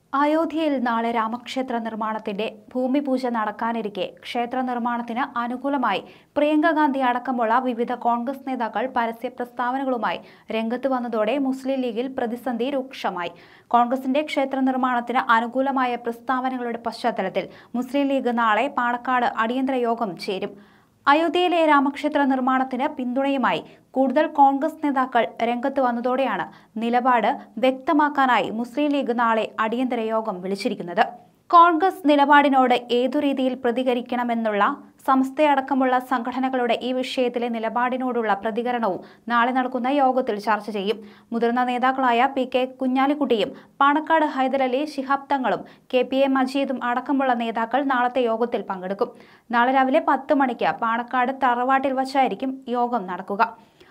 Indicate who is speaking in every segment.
Speaker 1: അയോധ്യയിൽ നാളെ രാമക്ഷേത്ര നിർമ്മാണത്തിന്റെ ഭൂമി പൂജ നടക്കാനിരിക്കെ ക്ഷേത്ര നിർമ്മാണത്തിന് അനുകൂലമായി പ്രിയങ്ക ഗാന്ധി അടക്കമുള്ള വിവിധ കോൺഗ്രസ് നേതാക്കൾ പരസ്യ പ്രസ്താവനകളുമായി രംഗത്ത് വന്നതോടെ മുസ്ലിം ലീഗിൽ പ്രതിസന്ധി രൂക്ഷമായി കോൺഗ്രസിന്റെ ക്ഷേത്ര നിർമ്മാണത്തിന് അനുകൂലമായ പ്രസ്താവനകളുടെ പശ്ചാത്തലത്തിൽ മുസ്ലിം ലീഗ് നാളെ പാണക്കാട് അടിയന്തര യോഗം ചേരും അയോധ്യയിലെ രാമക്ഷേത്ര നിർമ്മാണത്തിന് പിന്തുണയുമായി കൂടുതൽ കോൺഗ്രസ് നേതാക്കൾ രംഗത്ത് വന്നതോടെയാണ് നിലപാട് വ്യക്തമാക്കാനായി മുസ്ലിം ലീഗ് നാളെ അടിയന്തര യോഗം വിളിച്ചിരിക്കുന്നത് കോൺഗ്രസ് നിലപാടിനോട് ഏതു രീതിയിൽ പ്രതികരിക്കണമെന്നുള്ള സംസ്ഥയടക്കമുള്ള സംഘടനകളുടെ ഈ വിഷയത്തിലെ നിലപാടിനോടുള്ള പ്രതികരണവും നാളെ നടക്കുന്ന യോഗത്തിൽ ചർച്ച ചെയ്യും മുതിർന്ന നേതാക്കളായ പി കെ കുഞ്ഞാലിക്കുട്ടിയും പാണക്കാട് ഹൈദരലി ശിഹാബ് തങ്ങളും കെ പി എ മജീദും അടക്കമുള്ള നേതാക്കൾ നാളത്തെ യോഗത്തിൽ പങ്കെടുക്കും നാളെ രാവിലെ പത്ത് മണിക്ക് പാണക്കാട് തറവാട്ടിൽ വച്ചായിരിക്കും യോഗം നടക്കുക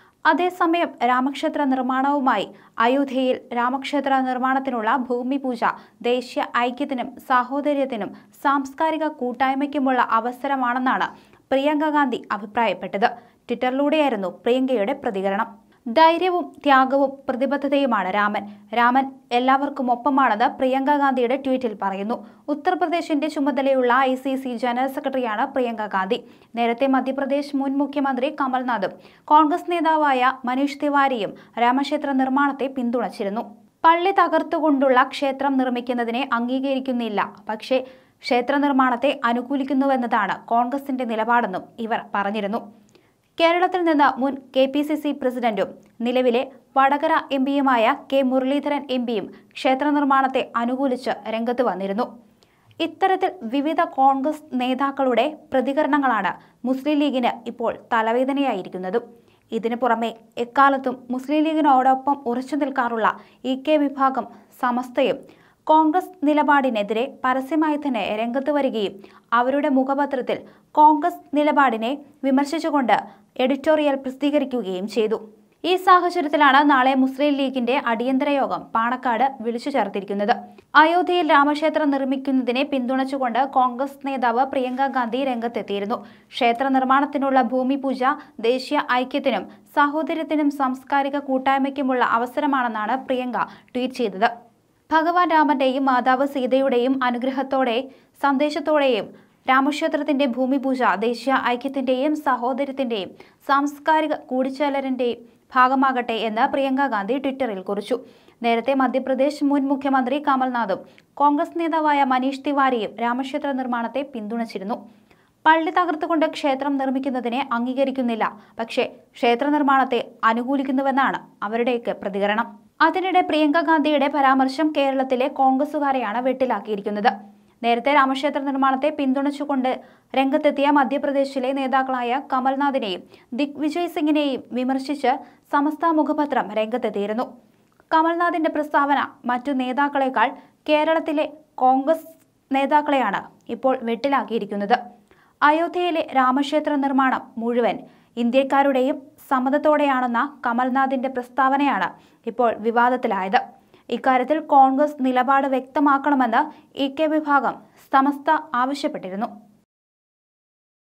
Speaker 1: അതേസമയം രാമക്ഷേത്ര നിർമ്മാണവുമായി അയോധ്യയിൽ രാമക്ഷേത്ര നിർമ്മാണത്തിനുള്ള ഭൂമി പൂജ ദേശീയ ഐക്യത്തിനും സാഹോദര്യത്തിനും സാംസ്കാരിക കൂട്ടായ്മയ്ക്കുമുള്ള അവസരമാണെന്നാണ് പ്രിയങ്ക ഗാന്ധി അഭിപ്രായപ്പെട്ടത് ട്വിറ്ററിലൂടെയായിരുന്നു പ്രിയങ്കയുടെ പ്രതികരണം ധൈര്യവും ത്യാഗവും പ്രതിബദ്ധതയുമാണ് രാമൻ രാമൻ എല്ലാവർക്കും ഒപ്പമാണെന്ന് പ്രിയങ്ക ഗാന്ധിയുടെ ട്വീറ്റിൽ പറയുന്നു ഉത്തർപ്രദേശിന്റെ ചുമതലയുള്ള ഐ സി സി ജനറൽ സെക്രട്ടറിയാണ് പ്രിയങ്ക ഗാന്ധി നേരത്തെ മധ്യപ്രദേശ് മുൻ മുഖ്യമന്ത്രി കമൽനാഥും കോൺഗ്രസ് നേതാവായ മനീഷ് തിവാരിയും രാമക്ഷേത്ര നിർമ്മാണത്തെ പിന്തുണച്ചിരുന്നു പള്ളി തകർത്തുകൊണ്ടുള്ള ക്ഷേത്രം നിർമ്മിക്കുന്നതിനെ അംഗീകരിക്കുന്നില്ല പക്ഷേ ക്ഷേത്ര നിർമ്മാണത്തെ അനുകൂലിക്കുന്നുവെന്നതാണ് കോൺഗ്രസിന്റെ നിലപാടെന്നും ഇവർ പറഞ്ഞിരുന്നു കേരളത്തിൽ നിന്ന് മുൻ കെ പി സി സി പ്രസിഡന്റും നിലവിലെ വടകര എം പിയുമായ കെ മുരളീധരൻ എം പിയും ക്ഷേത്ര നിർമ്മാണത്തെ അനുകൂലിച്ച് രംഗത്ത് വന്നിരുന്നു ഇത്തരത്തിൽ വിവിധ കോൺഗ്രസ് നേതാക്കളുടെ പ്രതികരണങ്ങളാണ് മുസ്ലിം ലീഗിന് ഇപ്പോൾ തലവേദനയായിരിക്കുന്നതും ഇതിനു പുറമെ എക്കാലത്തും മുസ്ലിം ലീഗിനോടൊപ്പം ഉറച്ചു നിൽക്കാറുള്ള ഇ കെ വിഭാഗം സമസ്തയും കോൺഗ്രസ് നിലപാടിനെതിരെ പരസ്യമായി തന്നെ രംഗത്ത് വരികയും അവരുടെ മുഖപത്രത്തിൽ കോൺഗ്രസ് നിലപാടിനെ വിമർശിച്ചുകൊണ്ട് എഡിറ്റോറിയൽ പ്രസിദ്ധീകരിക്കുകയും ചെയ്തു ഈ സാഹചര്യത്തിലാണ് നാളെ മുസ്ലിം ലീഗിന്റെ അടിയന്തര യോഗം പാണക്കാട് വിളിച്ചു ചേർത്തിരിക്കുന്നത് അയോധ്യയിൽ രാമക്ഷേത്രം നിർമ്മിക്കുന്നതിനെ പിന്തുണച്ചുകൊണ്ട് കോൺഗ്രസ് നേതാവ് പ്രിയങ്ക ഗാന്ധി രംഗത്തെത്തിയിരുന്നു ക്ഷേത്ര നിർമ്മാണത്തിനുള്ള ഭൂമി പൂജ ദേശീയ ഐക്യത്തിനും സാഹോദര്യത്തിനും സാംസ്കാരിക കൂട്ടായ്മയ്ക്കുമുള്ള അവസരമാണെന്നാണ് പ്രിയങ്ക ട്വീറ്റ് ചെയ്തത് ഭഗവാൻ രാമന്റെയും മാതാവ് സീതയുടെയും അനുഗ്രഹത്തോടെ സന്ദേശത്തോടെയും രാമക്ഷേത്രത്തിന്റെ ഭൂമി പൂജ ദേശീയ ഐക്യത്തിന്റെയും സഹോദര്യത്തിന്റെയും സാംസ്കാരിക കൂടിച്ചേരലിന്റെയും ഭാഗമാകട്ടെ എന്ന് പ്രിയങ്ക ഗാന്ധി ട്വിറ്ററിൽ കുറിച്ചു നേരത്തെ മധ്യപ്രദേശ് മുൻ മുഖ്യമന്ത്രി കമൽനാഥും കോൺഗ്രസ് നേതാവായ മനീഷ് തിവാരിയും രാമക്ഷേത്ര നിർമ്മാണത്തെ പിന്തുണച്ചിരുന്നു പള്ളി തകർത്തുകൊണ്ട് ക്ഷേത്രം നിർമ്മിക്കുന്നതിനെ അംഗീകരിക്കുന്നില്ല പക്ഷേ ക്ഷേത്ര നിർമ്മാണത്തെ അനുകൂലിക്കുന്നുവെന്നാണ് അവരുടെയൊക്കെ പ്രതികരണം അതിനിടെ പ്രിയങ്ക ഗാന്ധിയുടെ പരാമർശം കേരളത്തിലെ കോൺഗ്രസുകാരെയാണ് വെട്ടിലാക്കിയിരിക്കുന്നത് നേരത്തെ രാമക്ഷേത്ര നിർമ്മാണത്തെ പിന്തുണച്ചുകൊണ്ട് രംഗത്തെത്തിയ മധ്യപ്രദേശിലെ നേതാക്കളായ കമൽനാഥിനെയും ദിഗ്വിജയ് സിംഗിനെയും വിമർശിച്ച് സമസ്ത മുഖപത്രം രംഗത്തെത്തിയിരുന്നു കമൽനാഥിന്റെ പ്രസ്താവന മറ്റു നേതാക്കളെക്കാൾ കേരളത്തിലെ കോൺഗ്രസ് നേതാക്കളെയാണ് ഇപ്പോൾ വെട്ടിലാക്കിയിരിക്കുന്നത് അയോധ്യയിലെ രാമക്ഷേത്ര നിർമ്മാണം മുഴുവൻ ഇന്ത്യക്കാരുടെയും സമ്മതത്തോടെയാണെന്ന കമൽനാഥിന്റെ പ്രസ്താവനയാണ് ഇപ്പോൾ വിവാദത്തിലായത് ഇക്കാര്യത്തിൽ കോൺഗ്രസ് നിലപാട് വ്യക്തമാക്കണമെന്ന് ഇ കെ വിഭാഗം സമസ്ത ആവശ്യപ്പെട്ടിരുന്നു